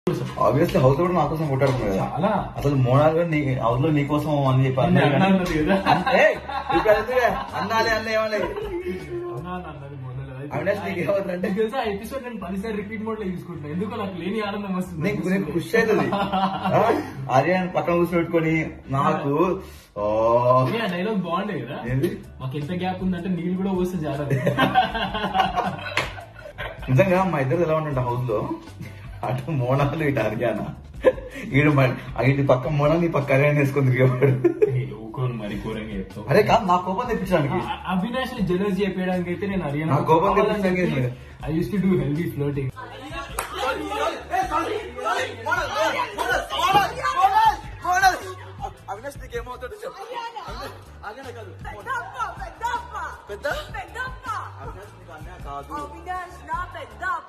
Obviously house కూడా నా కోసం కొట్టాడుకున్నాడు కదా చాలా అసలు మోనాల్ నీ హౌస్ లో నీకోసం అని చెప్పి అన్నీ అన్నాడు అన్నా కానీ- అన్నది కదా ఏయ్, ఇప్పుడు ఎందుకులే? అన్నాలే అన్న ఏమలే అవునా అన్న అన్నది మొదలు అది. అవినాష్ నీకు ఏమవుతుందంటే నీకు తెలుసా ఎపిసోడ్ నేను పదిసారి రిపీట్ మోడ్ లో తీసుకుంటున్నా ఎందుకో నాకు లేని ఆనందం వస్తుంది నీకు నీకు ఖుషి అవుతుంది ఆ? ఆర్యన్ పక్కన కూర్చోబెట్టుకొని నాకు ఓ ఏ, ఆ డైలాగ్ బాగుండే కదా ఏంది మాకు ఎంత గ్యాప్ ఉందంటే నీళ్ళు కూడా పోస్తే జారదు నిజంగా మా ఇద్దరు ఎలా ఉంటుంట హౌస్ లో అటు మోనాలు ఇటు హర్యాన ఈడు మరి- ఆ ఇటు పక్క మోనాలు నీ పక్క హర్యాన వేసుకొని తిరిగేవాడు ఊకోను మరి కూరంగా చెప్తావు అరే కాదు నా కోపం తెప్పించడానికి అ- అవినాష్ ని జలస్ చేయడానికి అయితే నేను హర్యానా నా కోపం తెప్పించడానికి లేదు. I use to do healthy floating Avinash నీకు ఏమవుతాడు చెప్పు పెద్దప్ప పెద్దప్ప పెద్ద పెద్దప్ప అవినాష్ నీకు అన్నయ్య కాదు అవినాష్ నా పెద్ద